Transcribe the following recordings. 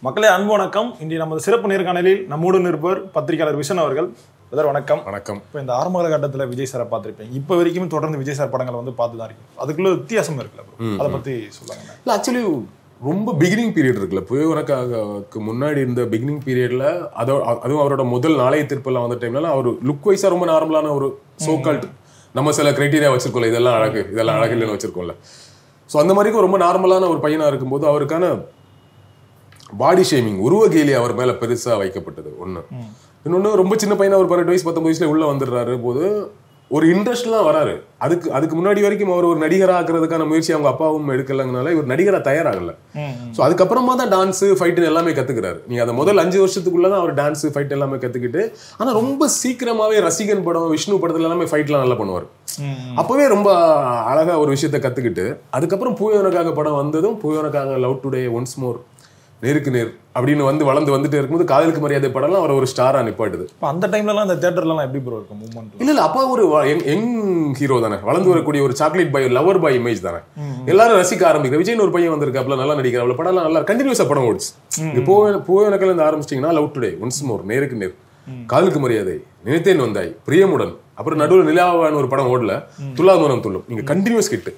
மக்களே அன்பு வணக்கம் இன்றைய நமது சிறப்பு நேர்காணலில் நம்முடன் இருப்பவர் பத்திரிகையாளர் விஷன் அவர்கள் பிரதர் வணக்கம் வணக்கம் இப்போ இந்த ஆரம்ப கட்டத்தில் விஜய் சாரை பார்த்துருப்பேன் இப்போ வரைக்கும் தொடர்ந்து விஜய் சார் படங்களை வந்து பார்த்து தான் இருக்கு அதுக்குள்ள வித்தியாசம் இருக்குல்ல bro? அதை பத்தி சொல்லுங்க இல்லை ஆக்சுவலி ரொம்ப பிகினிங் பீரியட் இருக்குல்ல புயவனக்காக முன்னாடி இருந்த பிகினிங் பீரியட்ல அதோ அதுவும் அவரோட முதல் நாளைய திருப்பெல்லாம் வந்த டைம்ல அவர் லுக் வைஸா ரொம்ப நார்மலான ஒரு சோக்கால்ட் நம்ம சில கிரைட்டீரியா வச்சிருக்கோம்ல இதெல்லாம் அழகு இதெல்லாம் அழகு இல்லைன்னு வச்சிருக்கோம்ல ஸோ அந்த மாதிரிக்கு ரொம்ப நார்மலான ஒரு பையனா இருக்கும்போது அவருக்கான பாடி ஷேமிங் உருவ கேலி அவர் மேல பெருசா வைக்கப்பட்டது ஒண்ணு இன்னொன்னு ரொம்ப சின்ன பையனா ஒரு பதினெட்டு வயசு பத்தொன்பது வயசுல உள்ள வந்துடுறாரு போது ஒரு இன்ட்ரெஸ்ட்லாம் வராரு அதுக்கு அதுக்கு முன்னாடி வரைக்கும் அவர் ஒரு நடிகரா ஆக்குறதுக்கான முயற்சி அவங்க அப்பாவும் எடுக்கலங்கனால இவர் நடிகரா தயாராகல ஸோ அதுக்கப்புறமா தான் டான்ஸ் ஃபைட்டு எல்லாமே கத்துக்கிறாரு நீங்க அந்த முதல் அஞ்சு வருஷத்துக்குள்ள தான் அவர் டான்ஸ் ஃபைட் எல்லாமே கத்துக்கிட்டு ஆனா ரொம்ப சீக்கிரமாவே ரசிகன் படம் விஷ்ணு படத்துல எல்லாமே ஃபைட்லாம் நல்லா பண்ணுவார் அப்பவே ரொம்ப அழகா ஒரு விஷயத்த கத்துக்கிட்டு அதுக்கப்புறம் பூயோனக்காக படம் வந்ததும் பூயோனக்காக love today once more Nerukku Ner அப்படின்னு வந்து வளர்ந்து வந்துட்டே இருக்கும்போது காதலுக்கு மரியாதை படம்லாம் அவர் ஒரு ஸ்டாரா நிப்பாட்டுது இப்போ அந்த டைம்லலாம் இந்த தேட்டர்லாம் எப்படி ப்ரோ இருக்கும் மூமெண்ட் இல்ல இல்ல அப்பா ஒரு யங் ஹீரோ தானே வளர்ந்து வரக்கூடிய ஒரு chocolate boy lover boy image தானே எல்லாரும் ரசிக்க ஆரம்பிக்கிற விஜய்னு ஒரு பையன் வந்திருக்காப்ல நல்லா நடிக்கிறாப்ல படம் நல்லா கண்டினியூஸா படம் ஓடிச்சு இது போவே போவேனக்கல இருந்து ஆரம்பிச்சிட்டீங்கன்னா love today once more Nerukku Ner காதலுக்கு மரியாதை நினைத்தேன் வந்தாய் பிரியமுடன் அப்புறம் நடுவில் நிலாவான ஒரு படம் ஓடல துல்லாமனம் துள்ளும் நீங்க கண்டினியூஸ் கிட்டு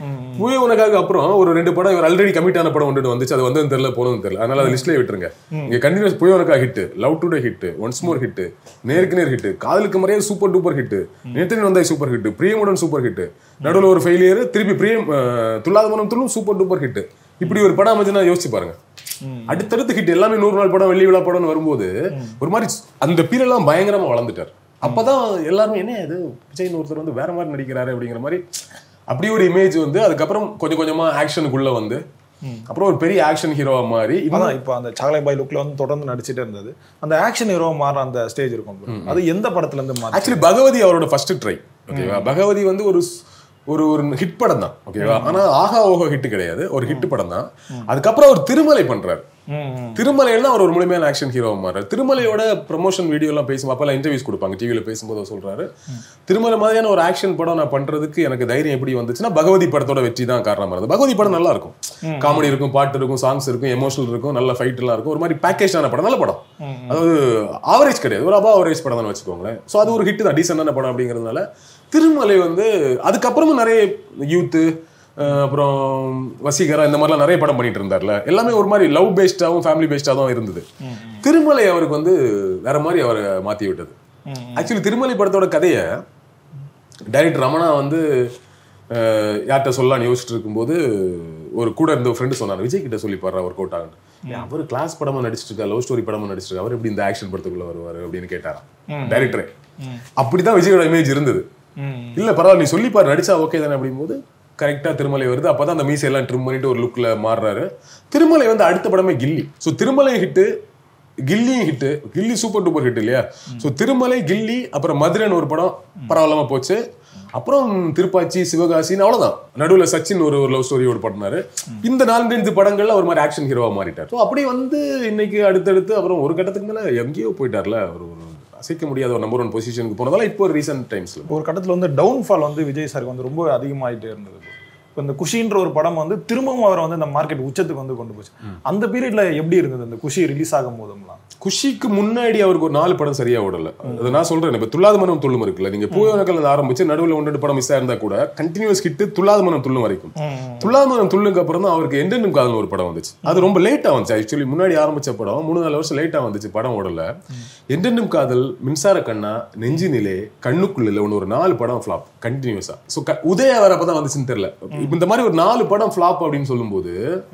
பூய உனக்காக அப்புறம் ஒரு ரெண்டு படம் இவர் ஆல்ரெடி கமிட் ஆன படம் ஒன்று வந்துச்சு அது வந்து தெரியல போனதும் தெரியல அதனால அது லிஸ்ட்லயே விட்டுருங்க இங்க கண்டினியூஸ் புய உனக்காக hit love today hit once more hit Nerukku Ner hit காதலுக்கு மரியாதை சூப்பர் டூப்பர் ஹிட் நேத்திரன் வந்தாய் super hit Priyamudan super hit நடுவில் ஒரு ஃபெயிலியர் திருப்பி பிரியம் அஹ், துல்லாத மனம் துள்ளும் சூப்பர் டூப்பர் ஹிட் இப்படி ஒரு படம் அமைச்சுன்னா யோசிச்சு பாருங்க அடுத்தடுத்து ஹிட் எல்லாமே நூறு நாள் படம் வெள்ளி விழா படம்னு வரும்போது ஒரு மாதிரி அந்த பீரியட்லாம் பயங்கரமா வளர்ந்துட்டார் அப்பதான் எல்லாருமே என்ன இது விஜய்னு ஒருத்தர் வந்து வேற மாதிரி நடிக்கிறாரு அப்படிங்கிற மாதிரி அப்படி ஒரு இமேஜ் வந்து அதுக்கப்புறம் கொஞ்சம் கொஞ்சமா ஆக்ஷனுக்குள்ள வந்து அப்புறம் ஒரு பெரிய ஆக்ஷன் ஹீரோவா மாறி இன்னும் அதான் இப்போ அந்த சாக்லேட் பாய் லுக்ல வந்து தொடர்ந்து நடிச்சிட்டே இருந்தது அந்த ஆக்ஷன் ஹீரோ மாற அந்த ஸ்டேஜ் இருக்கும் bro. அது எந்த படத்துல இருந்து மாறி ஆக்சுவலி பகவதி அவரோட ஃபர்ஸ்ட் ட்ரை ஓகேவா பகவதி வந்து ஒரு ஸ்- ஒரு ஒரு ஹிட் படம் தான் ஓகேவா ஆனா ஆஹா ஓஹோ ஹிட் கிடையாது ஒரு ஹிட் படம் தான் அதுக்கப்புறம் அவர் திருமலை பண்றாரு திருமலையில தான் அவர் ஒரு முழுமையான ஆக்ஷன் ஹீரோவா மாறாரு திருமலையோட ப்ரமோஷன் வீடியோ எல்லாம் பேசும் அப்பெல்லாம் இன்டர்வியூஸ் கொடுப்பாங்க டிவியில பேசும்போது அவர் சொல்றாரு திருமலை மாதிரியான ஒரு ஆக்ஷன் படம் நான் பண்றதுக்கு எனக்கு தைரியம் எப்படி வந்துச்சுன்னா பகவதி படத்தோட வெற்றி தான் காரணமா இருந்தது பகவதி படம் நல்லா இருக்கும் காமெடி இருக்கும் பாட்டு இருக்கும் சாங்ஸ் இருக்கும் எமோஷனல் இருக்கும் நல்ல ஃபைட் எல்லாம் இருக்கும் ஒரு மாதிரி பேக்கேஜான படம் நல்ல படம் அதாவது ஆவரேஜ் கிடையாது ஒரு அபா ஆவரேஜ் படம் தான் வச்சுக்கோங்களேன் ஸோ அது ஒரு ஹிட் தான் டீசெண்டான படம் அப்படிங்கிறதுனால திருமலை வந்து அதுக்கப்புறமும் நிறைய யூத்து அப்புறம் வசீகரா இந்த மாதிரிலாம் நிறைய படம் பண்ணிட்டு இருந்தார்ல எல்லாமே ஒரு மாதிரி லவ் பேஸ்டாவும் ஃபேமிலி பேஸ்டாக தான் இருந்தது திருமலை அவருக்கு வந்து வேற மாதிரி அவரை மாத்தி விட்டது ஆக்சுவலி திருமலை படத்தோட கதையை டைரக்டர் ரமணா வந்து அஹ், யார்கிட்ட சொல்லலாம்னு யோசிச்சுட்டு இருக்கும்போது ஒரு கூட இருந்த ஃப்ரெண்டு சொன்னார் விஜய் கிட்ட சொல்லி பாடுற ஒர்க் அவுட் ஆகுன்னு அவர் கிளாஸ் படமா நடிச்சிட்டு இருக்கா லவ் ஸ்டோரி படமா நடிச்சிட்டு இருக்கா அவர் எப்படி இந்த ஆக்ஷன் படத்துக்குள்ள வருவாரு அப்படின்னு கேட்டாராம் டைரக்டரே அப்படிதான் விஜயோட இமேஜ் இருந்தது இல்ல பரவாயில்ல நீ சொல்லி பாரு நடிச்சா ஓகே தானே அப்படிங்கும்போது கரெக்டா திருமலை வருது அப்பதான் அந்த மீசை எல்லாம் ட்ரிம் பண்ணிட்டு ஒரு லுக்ல மாறுறாரு திருமலை வந்து அடுத்த படமே கில்லி சோ திருமலை ஹிட்டு கில்லியும் hit Ghilli super duper hit இல்லையா சோ திருமலை கில்லி அப்புறம் மதுரைன்னு ஒரு படம் பரவாயில்லாம போச்சு அப்புறம் திருப்பாச்சி சிவகாசின்னு அவ்வளவுதான் நடுவுல சச்சின் ஒரு ஒரு லவ் ஸ்டோரியோட பண்ணாரு இந்த நான்கஞ்சு படங்கள்ல ஒரு மாதிரி ஆக்ஷன் ஹீரோவா மாறிட்டார் ஸோ அப்படி வந்து இன்னைக்கு அடுத்தடுத்து அப்புறம் ஒரு கட்டத்துக்கு மேல எங்கேயோ போயிட்டார்ல ஒரு ஒரு அசைக்க முடியாத ஒரு நம்பர் ஒன் பொசிஷனுக்கு போனதால இப்போ ரீசெண்ட் டைம்ஸ்ல ஒரு கட்டத்துல வந்து டவுன்ஃபால் வந்து விஜய் சாருக்கு வந்து ரொம்ப அதிகமாயிட்டே இருந்தது bro. இப்போ இந்த குஷின்ற ஒரு படம் வந்து திரும்பவும் அவரை வந்து இந்த மார்க்கெட் உச்சத்துக்கு வந்து கொண்டு போச்சு அந்த பீரியட்ல எப்படி இருந்தது இந்த குஷி ரிலீஸ் ஆகும் போதும்லாம் குஷிக்கு முன்னாடி அவருக்கு ஒரு நாலு படம் சரியா ஓடல அது நான் சொல்றேன் இப்ப துல்லாத மனம் துள்ளும் இருக்குல்ல நீங்க பூவனக்கல் ஆரம்பிச்சு நடுவுல ஒன்று ரெண்டு படம் மிஸ் ஆயிருந்தா கூட கண்டினியூஸ் ஹிட் துல்லாத மனம் துள்ளும் வரைக்கும் துல்லாத மனம் துள்ளுக்கு அப்புறம் தான் அவருக்கு எண்டென்னும் காதல் ஒரு படம் வந்துச்சு அது ரொம்ப லேட்டா வந்துச்சு ஆக்சுவலி முன்னாடி ஆரம்பிச்ச படம் மூணு நாலு வருஷம் லேட்டா வந்துச்சு படம் ஓடல எண்டென்னும் காதல் மின்சார கண்ணா நெஞ்சு நிலே கண்ணுக்குள்ள ஒன்று ஒரு நாலு படம் ஃபிளாப் கண்டினியூஸா ஸோ உதய வரப்பதான் வந்துச்சுன்னு தெரியல இப்ப இந்த மாதிரி ஒரு நாலு படம் ஃபிளாப் அப்படின்னு சொல்லும்போது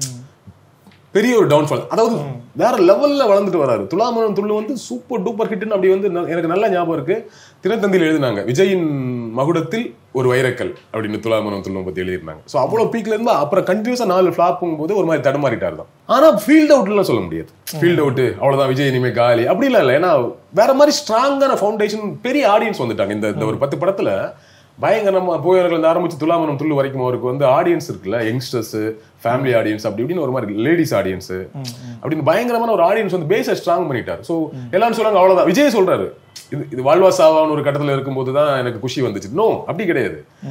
பெரிய ஒரு டவுன்ஃபால் அதாவது வேற லெவல்ல வளர்ந்துட்டு வராரு துலாமனம் துள்ளு வந்து சூப்பர் டூப்பர் ஹிட்னு அப்படி வந்து ந- எனக்கு நல்ல ஞாபகம் இருக்கு தினத்தந்தியில் எழுதினாங்க விஜயின் மகுடத்தில் ஒரு வைரக்கல் அப்படின்னு துலாமனம் துள்ளும் பத்தி எழுதியிருந்தாங்க ஸோ அவ்வளோ பீக்ல இருந்து அப்புறம் கண்டினியூஸா நாலு ஃபிளாப்பும் போது ஒரு மாதிரி தடுமாறிட்டார் தான் ஆனா ஃபீல்ட் அவுட்லாம் சொல்ல முடியாது ஃபீல்ட் அவுட் அவ்வளவுதான் விஜய் இனிமே காலி அப்படிலாம் இல்லை ஏன்னா வேற மாதிரி ஸ்ட்ராங்கான ஃபவுண்டேஷன் பெரிய ஆடியன்ஸ் வந்துட்டாங்க இந்த இந்த ஒரு பத்து படத்துல பயங்கரமா போயர்கள் இருந்து ஆரம்பிச்சு துலாமனம் துள்ளு வரைக்கும் அவருக்கு வந்து ஆடியன்ஸ் இருக்குல்ல யங்ஸ்டர்ஸ் ஃபேமிலி ஆடியன்ஸ் அப்படி இப்படின்னு ஒரு மாதிரி லேடிஸ் ஆடியன்ஸ் அப்படின்னு பயங்கரமான ஒரு ஆடியன்ஸ் வந்து பேஸை ஸ்ட்ராங் பண்ணிட்டார் ஸோ எல்லாரும் சொல்றாங்க அவ்வளவுதான் விஜய் சொல்றாரு இது இது வாழ்வா சாவான்னு ஒரு கட்டத்துல இருக்கும்போது தான் எனக்கு குஷி வந்துச்சு நோ அப்படி கிடையாது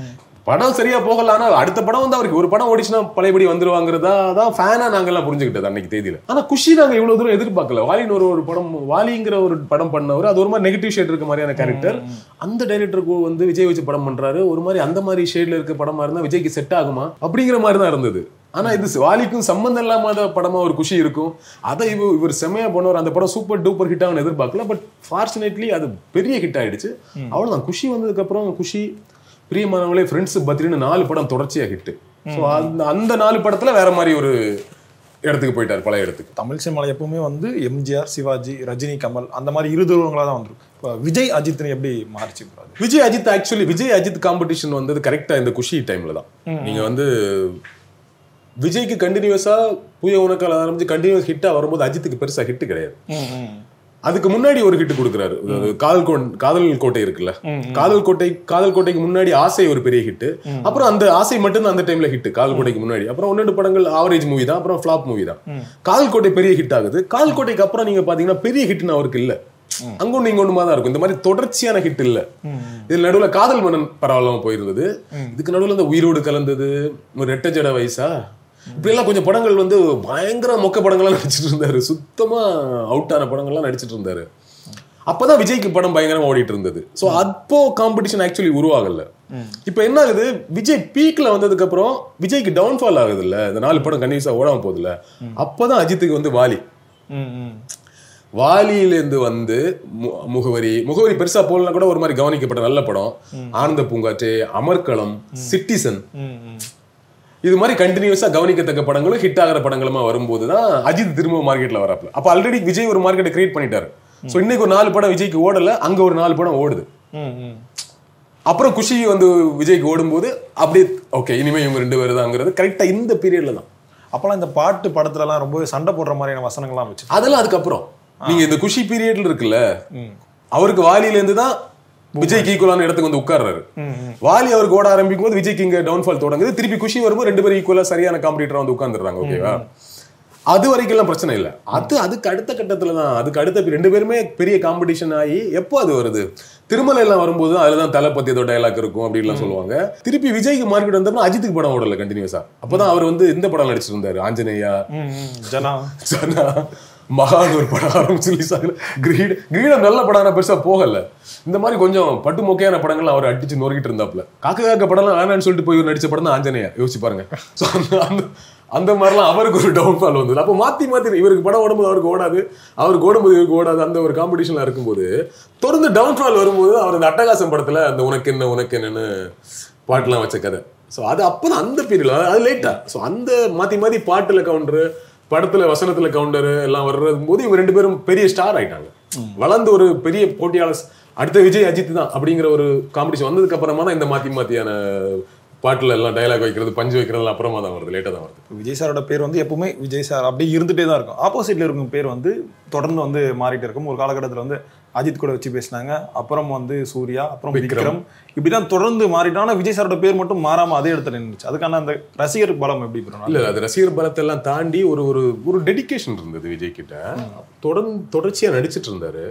படம் சரியா போகல ஆனா அடுத்த படம் வந்து அவருக்கு ஒரு படம் ஓடிச்சுன்னா பழையபடி வந்துருவாங்கிறதா தான் ஃபேனா நாங்கெல்லாம் புரிஞ்சுக்கிட்டது அன்னைக்கு தேதியில ஆனா குஷி நாங்க இவ்வளவு தூரம் எதிர்பார்க்கல வாலின்னு ஒரு ஒரு படம் வாலிங்கிற ஒரு படம் பண்ணவர் அது ஒரு மாதிரி நெகட்டிவ் ஷேட் இருக்க மாதிரியான கேரக்டர் அந்த டைரக்டருக்கு வந்து விஜய் வச்சு படம் பண்றாரு ஒரு மாதிரி அந்த மாதிரி ஷேட்ல இருக்க படமா இருந்தா விஜய்க்கு செட் ஆகுமா அப்படிங்கிற மாதிரி தான் இருந்தது ஆனா இது வாலிக்கும் சம்பந்தம் இல்லாம படமா ஒரு குஷி இருக்கும் அதை இவர் இவர் செம்மையா பண்ணுவார் அந்த படம் சூப்பர் டூப்பர் ஹிட் ஆகும் எதிர்பார்க்கல பட் ஃபார்ச்சுனேட்லி அது பெரிய ஹிட் ஆயிடுச்சு அவ்வளவுதான் குஷி வந்ததுக்கு அப்புறம் குஷி பிரியமானவங்களே ஃப்ரெண்ட்ஸ் பத்திரின்னு நாலு படம் தொடர்ச்சியா ஹிட் ஸோ அந்த அந்த நாலு படத்துல வேற மாதிரி ஒரு இடத்துக்கு போயிட்டார் பழைய இடத்துக்கு தமிழ் சினிமாவில் எப்பவுமே வந்து எம்ஜிஆர் சிவாஜி ரஜினி கமல் அந்த மாதிரி இரு துருவங்களாக தான் வந்துரும் இப்போ விஜய் அஜித்னு எப்படி மாறிச்சு bro அது விஜய் அஜித் ஆக்சுவலி விஜய் அஜித் காம்படிஷன் வந்தது கரெக்டா இந்த குஷி டைம்ல தான் நீங்க வந்து விஜய்க்கு கண்டினியூஸா புய உனக்கால ஆரம்பிச்சு கண்டினியூஸ் ஹிட்டா வரும்போது அஜித்துக்கு பெருசா ஹிட் கிடையாது அதுக்கு முன்னாடி ஒரு ஹிட் கொடுக்குறாரு அதாவது காதல் கோன் காதல் கோட்டை இருக்குல்ல காதல் கோட்டை காதல் கோட்டைக்கு முன்னாடி ஆசை ஒரு பெரிய ஹிட் அப்புறம் அந்த ஆசை மட்டும் அந்த டைம்ல ஹிட் காதல் கோட்டைக்கு முன்னாடி அப்புறம் ஒன்னு ரெண்டு படங்கள் ஆவரேஜ் மூவி தான் அப்புறம் ஃபிளாப் மூவி தான் காதல் கோட்டை பெரிய ஹிட் ஆகுது காதல் கோட்டைக்கு அப்புறம் நீங்க பாத்தீங்கன்னா பெரிய ஹிட்னு அவருக்கு இல்ல அங்க ஒண்ணு இங்க ஒண்ணுமா தான் இருக்கும் இந்த மாதிரி தொடர்ச்சியான ஹிட் இல்ல இதுல நடுவுல காதல் மன்னன் பரவாயில்லாம போயிருந்தது இதுக்கு நடுவுல இந்த உயிரோடு கலந்தது ஒரு ரெட்ட ஜட வயசா இப்படி எல்லாம் கொஞ்சம் படங்கள் வந்து பயங்கர மொக்க படங்கள்லாம் நடிச்சிட்டு இருந்தாரு சுத்தமா அவுட் ஆன படங்கள்லாம் நடிச்சிட்டு இருந்தாரு அப்பதான் விஜய்க்கு படம் பயங்கரமா ஓடிட்டு இருந்தது சோ அப்போ காம்படிஷன் ஆக்சுவலி உருவாகல இப்போ என்ன ஆகுது விஜய் பீக்ல வந்ததுக்கு அப்புறம் விஜய்க்கு டவுன்ஃபால் ஆகுது இல்ல இந்த நாலு படம் கண்டினியூஸா ஓடாம போகுதுல்ல அப்பதான் அஜித்துக்கு வந்து வாலி வாலியிலேருந்து வந்து மு- முகவரி முகவரி பெருசா போகலனா கூட ஒரு மாதிரி கவனிக்கப்பட்ட நல்ல படம் ஆனந்த பூங்காற்று அமர்க்களம் சிட்டிசன் இது மாதிரி கண்டினியூஸா கவனிக்கத்தக்க படங்களும் ஹிட் ஆகிற படங்களுமா வரும்போது தான் அஜித் திரும்ப மார்க்கெட்ல வராப்ல அப்ப ஆல்ரெடி விஜய் ஒரு மார்க்கெட்டை கிரியேட் பண்ணிட்டாரு சோ இன்னைக்கு ஒரு நாலு படம் விஜய்க்கு ஓடல அங்க ஒரு நாலு படம் ஓடுது அப்புறம் குஷி வந்து விஜய்க்கு ஓடும்போது அப்படியே ஓகே இனிமே இவங்க ரெண்டு பேரும் தாங்கிறது கரெக்டா இந்த பீரியட்ல தான் அப்போல்லாம் இந்த பாட்டு படத்துலலாம் ரொம்பவே சண்டை போடுற மாதிரியான வசனங்கள்லாம் வச்சு அதெல்லாம் அதுக்கப்புறம் நீங்க இந்த குஷி பீரியட்ல இருக்குல்ல அவருக்கு வாலியில இருந்து தான் விஜய்க்கு ஈக்குவலான இடத்துக்கு வந்து உட்கார்றாரு வாலி அவருக்கு ஓட ஆரம்பிக்கும் போது விஜய்க்கு இங்க டவுன்ஃபால் தொடங்குது திருப்பி குஷி வரும்போது ரெண்டு பேரும் ஈக்குவலா சரியான காம்படிட்டரா வந்து உட்கார்ந்துடுறாங்க ஓகேவா அது வரைக்கும் எல்லாம் பிரச்சனை இல்ல அது அதுக்கு அடுத்த கட்டத்துல தான் அதுக்கு அடுத்த பே- ரெண்டு பேருமே பெரிய காம்படிஷன் ஆகி எப்போ அது வருது திருமலை எல்லாம் வரும்போது அதுலதான் தளபதி ஏதோ டைலாக் இருக்கும் அப்படின்லாம் சொல்லுவாங்க திருப்பி விஜய்க்கு மார்க்கெட் வந்தப்ப அஜித்துக்கு படம் ஓடல கண்டினியூஸா அப்பதான் அவர் வந்து இந்த படம் நடிச்சிருந்தாரு ஆஞ்சநேயா ஜனா சொன்னா மகான் ஒரு படம் ஆரம்பிச்சு ரிலீஸ் ஆகல கிரீட் கிரீடம் நல்ல படம் ஆனா பெருசா போகல இந்த மாதிரி கொஞ்சம் பட்டு மொக்கையான படங்கள் அவர் அடிச்சு நொறுக்கிட்டு இருந்தாப்ல காக்க காக்க படம்லாம் வேணாம்னு சொல்லிட்டு போய் இவர் நடிச்ச படம் தான் ஆஞ்சநேயா யோசிச்சு பாருங்க So, அந்த- அந்த அந்த மாதிரிலாம் அவருக்கு ஒரு டவுன்ஃபால் வந்தது அப்போ மாத்தி மாத்தி இவருக்கு படம் ஓடும்போது அவருக்கு ஓடாது அவருக்கு ஓடும்போது இவருக்கு ஓடாது அந்த ஒரு காம்படிஷன்ல இருக்கும்போது தொடர்ந்து டவுன்ஃபால் வரும்போது அவர் அந்த அட்டகாசம் படத்துல அந்த உனக்கு என்ன உனக்கு என்னன்னு பாட்டுலாம் வச்ச கதை ஸோ அது அப்போதான் அந்த பீரியட்ல அது லேட்டா ஸோ அந்த மாத்தி மாத்தி பாட்டுல கவுண்டரு படத்துல வசனத்துல கவுண்டர் எல்லாம் வர்றது போது இவங்க ரெண்டு பேரும் பெரிய ஸ்டார் ஆயிட்டாங்க வளர்ந்து ஒரு பெரிய போட்டியாளர் ஸ்- அடுத்த விஜய் அஜித் தான் அப்படிங்கிற ஒரு காம்படிஷன் வந்ததுக்கு அப்புறமா தான் இந்த மாத்தி மாத்தியான பாட்டுல எல்லாம் டயலாக் வைக்கிறது பஞ்சு வைக்கிறதுலாம் அப்புறமா தான் வருது லேட்டா தான் வருது இப்போ விஜய் சாரோட பேர் வந்து எப்பவுமே விஜய் சார் அப்படியே இருந்துட்டே தான் இருக்கும் ஆப்போசிட்ல இருக்கும் பேர் வந்து தொடர்ந்து வந்து மாறிட்டே இருக்கும் ஒரு காலகட்டத்தில் வந்து அஜித் கூட வச்சு பேசினாங்க அப்புறம் வந்து சூர்யா அப்புறம் விக்ரம் இப்படிதான் தொடர்ந்து மாறிட்டோம் ஆனா விஜய் சாரோட பேர் மட்டும் மாறாம அதே இடத்துல நின்றுச்சு அதுக்கான அந்த ரசிகர் பலம் எப்படி bro? இல்ல அது ரசிகர் பலத்தை எல்லாம் தாண்டி ஒரு ஒரு ஒரு டெடிகேஷன் இருந்தது விஜய் கிட்ட தொடர்ந்து தொடர்ச்சியா நடிச்சிட்டு இருந்தாரு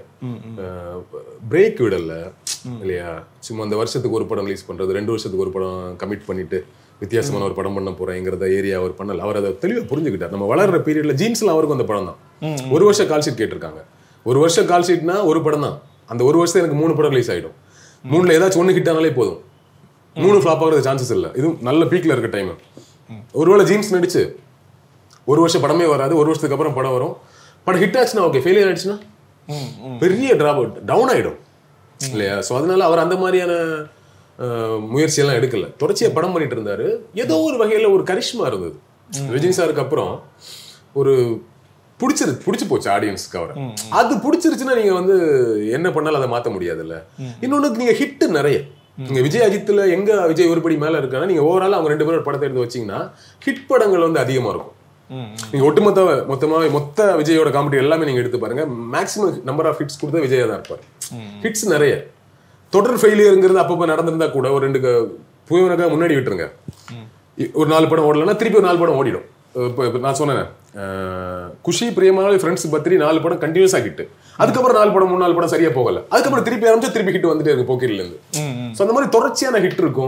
பிரேக் விடல இல்லையா சும்மா அந்த வருஷத்துக்கு ஒரு படம் ரிலீஸ் பண்றது ரெண்டு வருஷத்துக்கு ஒரு படம் கமிட் பண்ணிட்டு வித்தியாசமான ஒரு படம் பண்ண போறேங்கிறத ஏரியா அவர் பண்ணல அவர் அதை தெளிவா புரிஞ்சுக்கிட்டார் நம்ம வளர்ற பீரியட்ல ஜீன்ஸ்ல அவருக்கும் அந்த படம் தான் ஒரு வருஷம் கால் ஷீட் கேட்டிருக்காங்க ஒரு வருஷம் கால் ஷீட்னா ஒரு படம் தான் அந்த ஒரு வருஷம் எனக்கு மூணு படம் ரிலீஸ் ஆயிடும் மூணுல ஏதாச்சும் ஒண்ணு ஹிட் ஆனாலே போதும் மூணு ஃபிளாப் ஆகிறது சான்சஸ் இல்லை இதுவும் நல்ல பீக்ல இருக்க டைம் ஒருவேளை ஜீன்ஸ் நடிச்சு ஒரு வருஷம் படமே வராது ஒரு வருஷத்துக்கு அப்புறம் படம் வரும் படம் ஹிட் ஆச்சுன்னா ஓகே ஃபெயிலியர் ஆயிடுச்சுன்னா பெரிய டிராப் டவுன் ஆயிடும் இல்லையா ஸோ அதனால அவர் அந்த மாதிரியான அஹ், முயற்சியெல்லாம் எடுக்கல தொடர்ச்சியா படம் பண்ணிட்டு இருந்தாரு ஏதோ ஒரு வகையில ஒரு கரிஷ்மா இருந்தது விஜய் சாருக்கு அப்புறம் ஒரு பிடிச்சிரு பிடிச்சு போச்சு ஆடியன்ஸ்க்கு அவரை அது பிடிச்சிருச்சுன்னா நீங்க வந்து என்ன பண்ணாலும் அதை மாத்த முடியாதுல்ல இன்னொன்னு நீங்க ஹிட் நிறைய நீங்க விஜய் அஜித்ல எங்க விஜய் ஒருபடி மேல இருக்கானா நீங்க ஓவரால் அவங்க ரெண்டு பேரும் ஒரு படத்தை எடுத்து வச்சீங்கன்னா ஹிட் படங்கள் வந்து அதிகமா இருக்கும் நீங்க ஒட்டுமொத்த மொத்தமாவே மொத்த விஜயோட காமெடி எல்லாமே நீங்க எடுத்து பாருங்க மேக்ஸிமம் நம்பர் ஆஃப் ஹிட்ஸ் கொடுத்தா விஜயா தான் இருப்பாரு ஹிட்ஸ் நிறைய தொடர் ஃபெயிலியருங்கிறது அப்பப்போ நடந்திருந்தா கூட ஒரு ரெண்டு க- புயவனுக்காக முன்னாடி விட்டுருங்க இ- ஒரு நாலு படம் ஓடலன்னா திருப்பி ஒரு நாலு படம் ஓடிடும் இப்போ இப்போ நான் சொன்னேன் அஹ், குஷி பிரியமான ஃப்ரெண்ட்ஸ் பத்திரி நாலு படம் கண்டினியூஸா ஹிட் அதுக்கப்புறம் நாலு படம் மூணு நாலு படம் சரியா போகல அதுக்கப்புறம் திருப்பி ஆரம்பிச்சு திருப்பி ஹிட் வந்துட்டே இருக்கு போக்கிரில இருந்து ஸோ அந்த மாதிரி தொடர்ச்சியான ஹிட் இருக்கும்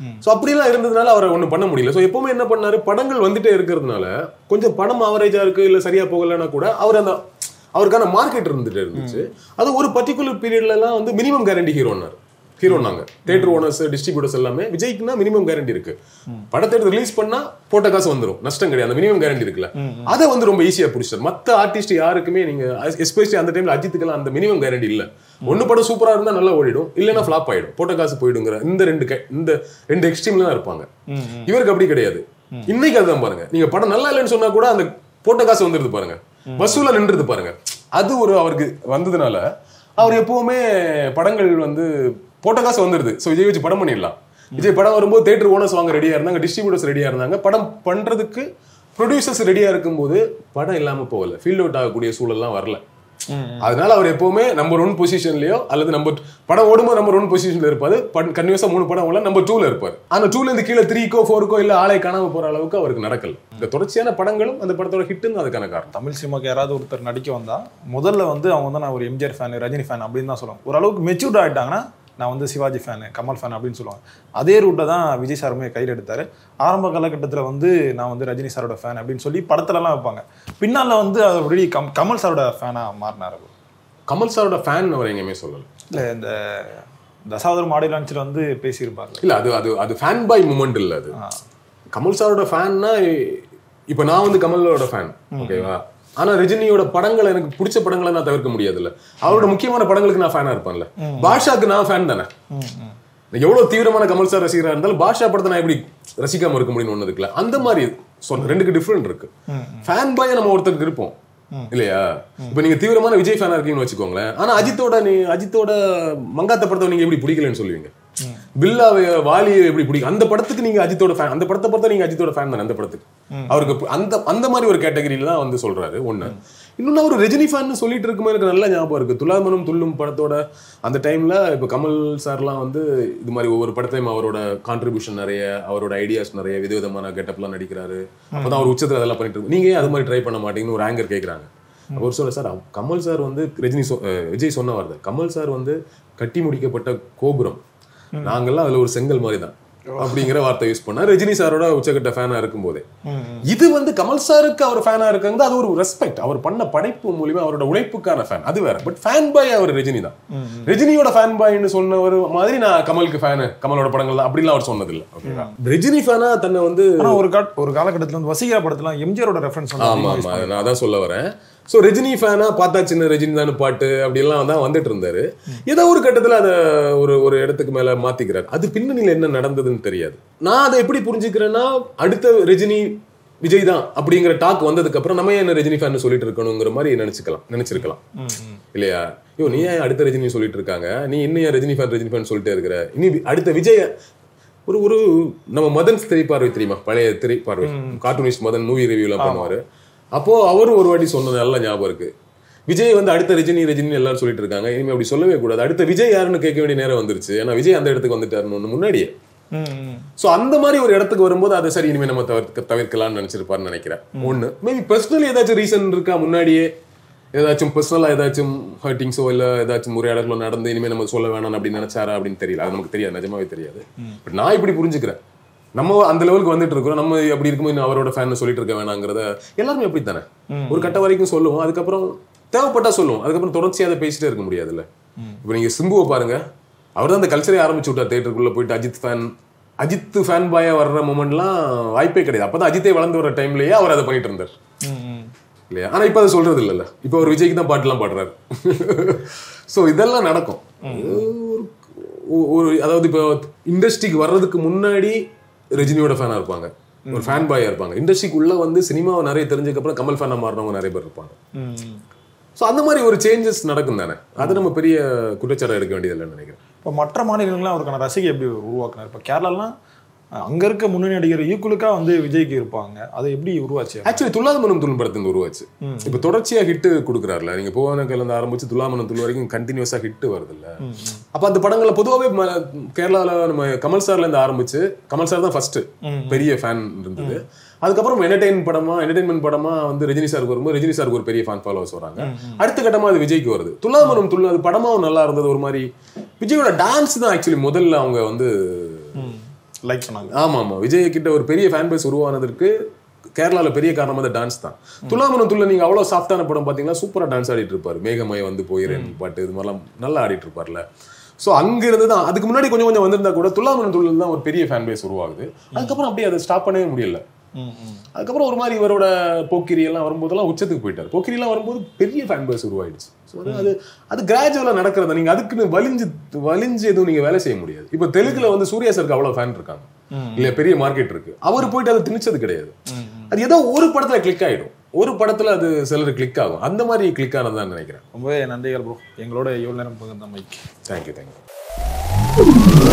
ஸோ அப்படிலாம் இருந்ததுனால அவரை ஒன்றும் பண்ண முடியல ஸோ எப்பவுமே என்ன பண்ணாரு படங்கள் வந்துட்டே இருக்கிறதுனால கொஞ்சம் படம் ஆவரேஜா இருக்கு இல்ல சரியா போகலைன்னா கூட அவர் அந்த அவருக்கான மார்க்கெட் இருந்துட்டு இருந்துச்சு அது ஒரு பர்டிகுலர் பீரியட்ல எல்லாம் வந்து மினிமம் கேரண்டி ஹீரோனார் ஹீரோனாங்க தேட்டர் ஓனர்ஸ் டிஸ்ட்ரிபியூட்டர்ஸ் எல்லாமே விஜய்க்குன்னா மினிமம் கேரண்டி இருக்கு படத்தை எடுத்து ரிலீஸ் பண்ணா போட்ட காசு வந்துரும் நஷ்டம் கிடையாது அந்த மினிமம் கேரண்டி இருக்குல்ல அதை வந்து ரொம்ப ஈஸியா பிடிச்சார் மத்த ஆர்டிஸ்ட் யாருக்குமே நீங்க எஸ்பெஷலி அந்த டைம்ல அஜித்துக்கெல்லாம் அந்த மினிமம் கேரண்டி இல்ல ஒண்ணு படம் சூப்பரா இருந்தா நல்லா ஓடிடும் இல்லைன்னா ஃபிளாப் ஆயிடும் போட்ட காசு போயிடுங்கிற இந்த ரெண்டு கை- இந்த ரெண்டு எக்ஸ்ட்ரீம்ல தான் இருப்பாங்க இவருக்கு அப்படி கிடையாது இன்னைக்கு அதுதான் பாருங்க நீங்க படம் நல்லா இல்லைன்னு சொன்னா கூட அந்த போட்ட காசு வந்துருது பாருங்க வசூல நின்றுது பாருங்க அது ஒரு அவருக்கு வந்ததுனால அவர் எப்பவுமே படங்கள் வந்து போட்ட காசு வந்துருது ஸோ விஜய் வச்சு படம் பண்ணிடலாம் விஜய் படம் வரும்போது தேட்டர் ஓனர்ஸ் வாங்க ரெடியா இருந்தாங்க டிஸ்ட்ரிபியூட்டர்ஸ் ரெடியா இருந்தாங்க படம் பண்றதுக்கு ப்ரொடியூசர்ஸ் ரெடியா இருக்கும்போது படம் இல்லாம போகல ஃபீல்ட் அவுட் ஆகக்கூடிய சூழல்லாம் வரல அதனால அவர் எப்பவுமே நம்பர் ஒன் பொசிஷன்லயோ அல்லது நம்பர் படம் ஓடும்போது நம்பர் ஒன் பொசிஷன்ல இருப்பாரு கன்யூஸா மூணு படம் ஓடல நம்பர் டூல இருப்பாரு அந்த டூல இருந்து கீழே த்ரீக்கோ ஃபோருக்கோ இல்ல ஆளை காணாம போற அளவுக்கு அவருக்கு நடக்கல இந்த தொடர்ச்சியான படங்களும் அந்த படத்தோட ஹிட்டுன்னு அதுக்கான காரணம் தமிழ் சினிமாக்கு யாராவது ஒருத்தர் நடிக்க வந்தா முதல்ல வந்து அவங்க வந்து நான் ஒரு எம்ஜிஆர் ஃபேன் ரஜினி ஃபேன் அப்படின்னு தான் சொல்லுவாங்க ஓரளவுக்கு மெச்சூர்ட் ஆயிட்டாங்கன்னா நான் வந்து சிவாஜி ஃபேனு கமல் ஃபேன் அப்படின்னு சொல்லுவாங்க அதே ரூட்டை தான் விஜய் சாருமே கையில் எடுத்தாரு ஆரம்ப காலகட்டத்தில் வந்து நான் வந்து ரஜினி சாரோட ஃபேன் அப்படின்னு சொல்லி படத்துலலாம் வைப்பாங்க பின்னால வந்து அவர் ஆல்ரெடி கம் கமல் சாரோட ஃபேனாக மாறினார் அவர் கமல் சாரோட ஃபேன் அவர் எங்கேயுமே சொல்லல இல்லை இந்த தசாவதர் மாடி லான்ச்சில் வந்து பேசியிருப்பார்ல இல்ல அது அது அது ஃபேன் பாய் மூமெண்ட் இல்ல அது ஆ. கமல் சாரோட ஃபேன்னா இப்போ நான் வந்து கமலோட ஃபேன் ஓகேவா ஆனா ரஜினியோட படங்களை எனக்கு பிடிச்ச படங்களை நான் தவிர்க்க முடியாதுல்ல அவரோட முக்கியமான படங்களுக்கு நான் ஃபேனா இருப்பேன்ல பாஷாக்கு நான் ஃபேன் தானே ம் ம் நான் எவ்வளவு தீவிரமான கமல் சார் ரசிகரா இருந்தாலும் பாஷா படத்தை நான் எப்படி ரசிக்காம இருக்க முடியும்னு ஒண்ணு இருக்குல்ல அந்த மாதிரி சொன்ன ரெண்டுக்கு டிஃப்ரெண்ட் இருக்கு ஃபேன் பாய் நம்ம ஒருத்தருக்கு இருப்போம் இல்லையா இப்ப நீங்க தீவிரமான விஜய் ஃபேனா இருக்கீங்கன்னு வச்சுக்கோங்களேன் ஆனா அஜித்தோட நீ அஜித்தோட மங்காத்த படத்தை நீங்க எப்படி பிடிக்கலன்னு சொல்லுவீங்க பில்லாவை வாலியை எப்படி பிடிக்கும் அந்த படத்துக்கு நீங்க அஜித்தோட ஃபேன் அந்த படத்தை பார்த்தா நீங்க அஜித்தோட ஃபேன் தானே அந்த படத்துக்கு அவருக்கு பு- அந்த அந்த மாதிரி ஒரு கேட்டகரியில தான் வந்து சொல்றாரு ஒண்ணு இன்னொன்னு அவர் ரஜினி ஃபேன் சொல்லிட்டு இருக்கும்போது எனக்கு நல்ல ஞாபகம் இருக்கு துலாமனும் துள்ளும் படத்தோட அந்த டைம்ல இப்ப கமல் சார்லாம் வந்து இது மாதிரி ஒவ்வொரு படத்தையும் அவரோட கான்ட்ரிபியூஷன் நிறைய அவரோட ஐடியாஸ் நிறைய விதவிதமான கெட்டப்லாம் நடிக்கிறாரு அப்பதான் அவர் உச்சத்துல அதெல்லாம் பண்ணிட்டு இருக்கு நீங்க ஏன் அது மாதிரி ட்ரை பண்ண மாட்டீங்கன்னு ஒரு ஆங்கர் கேக்குறாங்க அவர் சொல்ல சார் அவ- கமல் சார் வந்து ரஜினி சொ- அஹ் விஜய் சொன்ன வார்த்தை கமல் சார் வந்து கட்டி முடிக்கப்பட்ட கோபுரம் நாங்கெல்லாம் அதுல ஒரு செங்கல் மாதிரி தான் அப்படிங்கிற வார்த்தை யூஸ் பண்ணா ரஜினி சாரோட உச்சக்கட்ட ஃபேனா இருக்கும்போதே இது வந்து கமல் சாருக்கு அவர் ஃபேனா இருக்காங்க அது ஒரு ரெஸ்பெக்ட் அவர் பண்ண படைப்பு மூலியமா அவரோட உழைப்புக்கான ஃபேன் அது வேற பட் ஃபேன் பாய் அவர் ரஜினி தான் ரஜினியோட ஃபேன் பாய்னு சொன்னவர் மாதிரி நான் கமலுக்கு ஃபேனு கமலோட படங்கள் தான் அப்படிலாம் அவர் சொன்னதில்லை ஓகேவா ரஜினி ஃபேனா தன்னை வந்து ஆனா ஒரு காட் ஒரு காலகட்டத்தில் வந்து வசீகரா படத்துல எம்ஜிஆரோட ரெஃபரன்ஸ் வந்து ஆமா அதிகமா use ஆமா நான் அதான் சொல்ல வரேன் சோ ரஜினி ஃபேனா பார்த்தா சின்ன ரஜினி தான் பாட்டு அப்படி எல்லாம் தான் வந்துட்டு இருந்தாரு ஏதோ ஒரு கட்டத்துல அத ஒரு ஒரு இடத்துக்கு மேல மாத்திக்கிறாரு அது பின்னணியில என்ன நடந்ததுன்னு தெரியாது நான் அதை எப்படி புரிஞ்சுக்கிறேன்னா அடுத்த ரஜினி விஜய் தான் அப்படிங்கிற டாக் வந்ததுக்கு அப்புறம் நம்ம ஏன் என்ன ரஜினி ஃபேன் சொல்லிட்டு இருக்கணுங்கிற மாதிரி நினைச்சுக்கலாம் நினைச்சிருக்கலாம் ம், ம். இல்லையா ஐயோ நீ ஏன் அடுத்த ரஜினி சொல்லிட்டு இருக்காங்க நீ இன்னும் ஏன் ரஜினி ஃபேன் ரஜினி ஃபேன் சொல்லிட்டே இருக்கிற இனி வி- அடுத்த விஜய் ஒரு ஒரு நம்ம மதன் திரைப்பார்வை தெரியுமா பழைய திரைப்பார்வை கார்ட்டூனிஸ்ட் மதன் மூவி ரிவ்யூலாம் பண்ணுவாரு அப்போ அவரும் ஒரு வாட்டி சொன்னது நல்ல ஞாபகம் இருக்கு விஜய் வந்து அடுத்த ரஜினி ரஜினி எல்லாரும் சொல்லிட்டு இருக்காங்க இனிமே அப்படி சொல்லவே கூடாது அடுத்த விஜய் யாருன்னு கேட்க வேண்டிய நேரம் வந்துருச்சு ஏன்னா விஜய் அந்த இடத்துக்கு வந்துட்டாருன்னு ஒண்ணு முன்னாடியே ம், ம். சோ அந்த மாதிரி ஒரு இடத்துக்கு வரும்போது அதை சரி இனிமே நம்ம தவிர்க்க தவிர்க்கலாம்னு நினைச்சிருப்பாருன்னு நினைக்கிறேன் ஒண்ணு மேபி பர்சனலி ஏதாச்சும் ரீசன் இருக்கா முன்னாடியே ஏதாச்சும் பர்சனலா ஏதாச்சும் ஹர்ட்டிங்ஸோ இல்ல ஏதாச்சும் முறையாடலோ நடந்து இனிமே நம்ம சொல்ல வேணாம் அப்படின்னு நினைச்சாரா அப்படின்னு தெரியல அது நமக்கு தெரியாது நிஜமாவே தெரியாது பட் நான் இப்படி புரிஞ்சுக்கிறேன் நம்ம அந்த லெவலுக்கு வந்துட்டு இருக்கோம் நம்ம அப்படி இருக்கும்போது இன்னும் அவரோட ஃபேன் சொல்லிட்டு இருக்க வேணாங்கிறத எல்லாருமே அப்படி தானே ஒரு கட்ட வரைக்கும் சொல்லுவோம் அதுக்கப்புறம் தேவைப்பட்டா சொல்லுவோம் அதுக்கப்புறம் தொடர்ச்சியா அதை பேசிட்டே இருக்க முடியாதுல்ல இப்போ நீங்க சிம்புவை பாருங்க அவர் தான் அந்த கல்ச்சரே ஆரம்பிச்சு விட்டார் தேட்டருக்குள்ள போயிட்டு அஜித் ஃபேன் அஜித் ஃபேன் பாயா வர்ற மூமெண்ட்லாம் வாய்ப்பே கிடையாது அப்பதான் அஜித்தே வளர்ந்து வர டைம்லயே அவர் அதை பண்ணிட்டு இருந்தார் ம், ம். இல்லையா ஆனா இப்ப அதை சொல்றது இல்லைல்ல இப்போ ஒரு விஜய்க்கு தான் பாட்டுலாம் பாடுறாரு சோ இதெல்லாம் நடக்கும் ஒரு- ஒரு அதாவது இப்போ இண்டஸ்ட்ரிக்கு வர்றதுக்கு முன்னாடி ரஜினியோட ஃபேனா இருப்பாங்க ஒரு ஃபேன் பாயா இருப்பாங்க இண்டஸ்ட்ரிக்கு உள்ள வந்து சினிமாவை நிறைய தெரிஞ்சதுக்கு அப்புறம் கமல் ஃபேனா மாறினவங்க நிறைய பேர் இருப்பாங்க ம், ம். சோ அந்த மாதிரி ஒரு சேஞ்சஸ் நடக்கும் தானே அது நம்ம பெரிய குற்றச்சாட்டை எடுக்க வேண்டியதில்லைன்னு நினைக்கிறேன் இப்போ மற்ற மாநிலங்கள்லாம் அவருக்கான ரசிகை எப்படி உருவாக்குனார் இப்போ கேரளாலாம் அஹ், அங்க இருக்க முன்னணி நடிகர் ஈக்குவலுக்கா வந்து விஜய்க்கு இருப்பாங்க அது எப்படி உருவாச்சு ஆக்சுவலி துல்லாதமனம் துள் படத்துல உருவாச்சு ம். இப்ப தொடர்ச்சியா ஹிட் கொடுக்குறாருல நீங்க போவானக்கில இருந்து ஆரம்பிச்சு துல்லாமனம் துள் வரைக்கும் கண்டினியூஸா ஹிட் வருது இல்ல ம், ம். அப்ப அந்த படங்கள்ல பொதுவாகவே ம- கேரளால நம்ம கமல் சார்ல இருந்து ஆரம்பிச்சு கமல் சார் தான் ஃபர்ஸ்ட் ம். பெரிய ஃபேன் இருந்தது அதுக்கப்புறம் என்டர்டைன் படமா என்டர்டைன்மெண்ட் படமா வந்து ரஜினி சாருக்கு வரும்போது ரஜினி சாருக்கு ஒரு பெரிய ஃபேன் ஃபாலோவர்ஸ் வராங்க அடுத்த கட்டமா அது விஜய்க்கு வருது துல்லாமனம் துள் அது படமாவும் நல்லா இருந்தது ஒரு மாதிரி விஜயோட டான்ஸ் தான் ஆக்சுவலி முதல்ல அவங்க வந்து லைக் பண்ணாங்க ஆமா ஆமா விஜய் கிட்ட ஒரு பெரிய ஃபேன் பேஸ் உருவானதற்கு கேரளால பெரிய காரணம் வந்து டான்ஸ் தான் துலாமரம் துள்ள நீங்க அவ்வளவு சாஃப்டான படம் பாத்தீங்கன்னா சூப்பரா டான்ஸ் ஆடிட்டு இருப்பாரு மேகமய வந்து போயிரேன் பாட்டு இது மாதிரிலாம் நல்லா ஆடிட்டு இருப்பார்ல சோ அங்க இருந்து தான் அதுக்கு முன்னாடி கொஞ்சம் கொஞ்சம் வந்திருந்தா கூட துலாமரம் துள்ள தான் ஒரு பெரிய ஃபேன் பேஸ் உருவாகுது அதுக்கப்புறம் அப்படியே அதை ஸ்டாப் பண்ணவே முடியல ம், ம். அதுக்கப்புறம் ஒரு மாதிரி இவரோட போக்கிரி எல்லாம் வரும்போதெல்லாம் உச்சத்துக்கு போயிட்டார் போக்கிரி எல்லாம் வரும்போது பெரிய ஃபேன் பேஸ் உருவாயிடுச்சு ஸோ அது அது அது கிராஜுவலாக நடக்கிறத நீங்க அதுக்குன்னு வலிஞ்சு வலிஞ்சு எதுவும் நீங்க வேலை செய்ய முடியாது இப்போ தெலுங்குல வந்து சூர்யா சருக்கு அவ்வளவு ஃபேன் இருக்காங்க இல்ல பெரிய மார்க்கெட் இருக்கு அவர் போயிட்டு அதை திணிச்சது கிடையாது அது ஏதோ ஒரு படத்துல கிளிக் ஆயிடும் ஒரு படத்துல அது சிலர் கிளிக் ஆகும் அந்த மாதிரி கிளிக் ஆனதுதான் நினைக்கிறேன் ரொம்பவே நன்றிகள் ப்ரோ எங்களோட எவ்வளோ நேரம் பகிர்ந்த மைக் தேங்க்யூ தேங்க்யூ